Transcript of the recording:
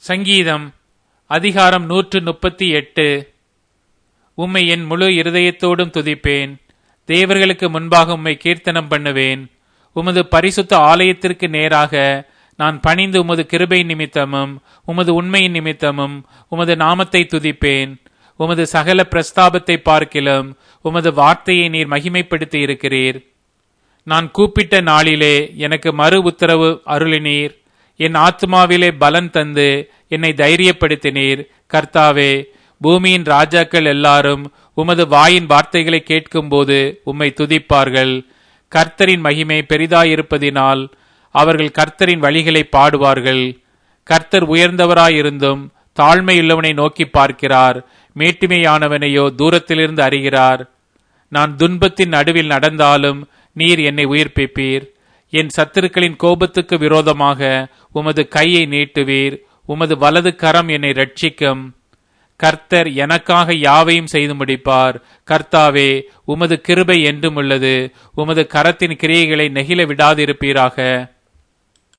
சங்கீதம் அதிகாரம் நூற்று முப்பத்தி எட்டு உம்மை என் முழு இருதயத்தோடும் துதிப்பேன் தேவர்களுக்கு முன்பாக உம்மை கீர்த்தனம் பண்ணுவேன் உமது பரிசுத்த ஆலயத்திற்கு நேராக நான் பணிந்து உமது கிருபை நிமித்தமும் உமது உண்மையின் நிமித்தமும் உமது நாமத்தை துதிப்பேன் உமது சகல பிரஸ்தாபத்தை பார்க்கிலும் உமது வார்த்தையை நீர் மகிமைப்படுத்தி இருக்கிறீர் நான் கூப்பிட்ட நாளிலே எனக்கு மறு உத்தரவு அருளினீர் என் ஆத்மாவிலே பலன் தந்து என்னை தைரியப்படுத்தினீர் கர்த்தாவே பூமியின் ராஜாக்கள் எல்லாரும் உமது வாயின் வார்த்தைகளை கேட்கும்போது உம்மை துதிப்பார்கள் கர்த்தரின் மகிமை பெரிதாயிருப்பதினால் அவர்கள் கர்த்தரின் வழிகளை பாடுவார்கள் கர்த்தர் உயர்ந்தவராயிருந்தும் தாழ்மையுள்ளவனை நோக்கி பார்க்கிறார் மேட்டிமையானவனையோ தூரத்திலிருந்து அறிகிறார் நான் துன்பத்தின் நடுவில் நடந்தாலும் நீர் என்னை உயிர்ப்பிப்பீர் என் சத்துருக்களின் கோபத்துக்கு விரோதமாக உமது கையை நீட்டுவீர் உமது வலது கரம் என்னை ரட்சிக்கும் கர்த்தர் எனக்காக யாவையும் செய்து முடிப்பார் கர்த்தாவே உமது கிருபை என்றும் உள்ளது உமது கரத்தின் கிரியைகளை நெகிழ விடாதிருப்பீராக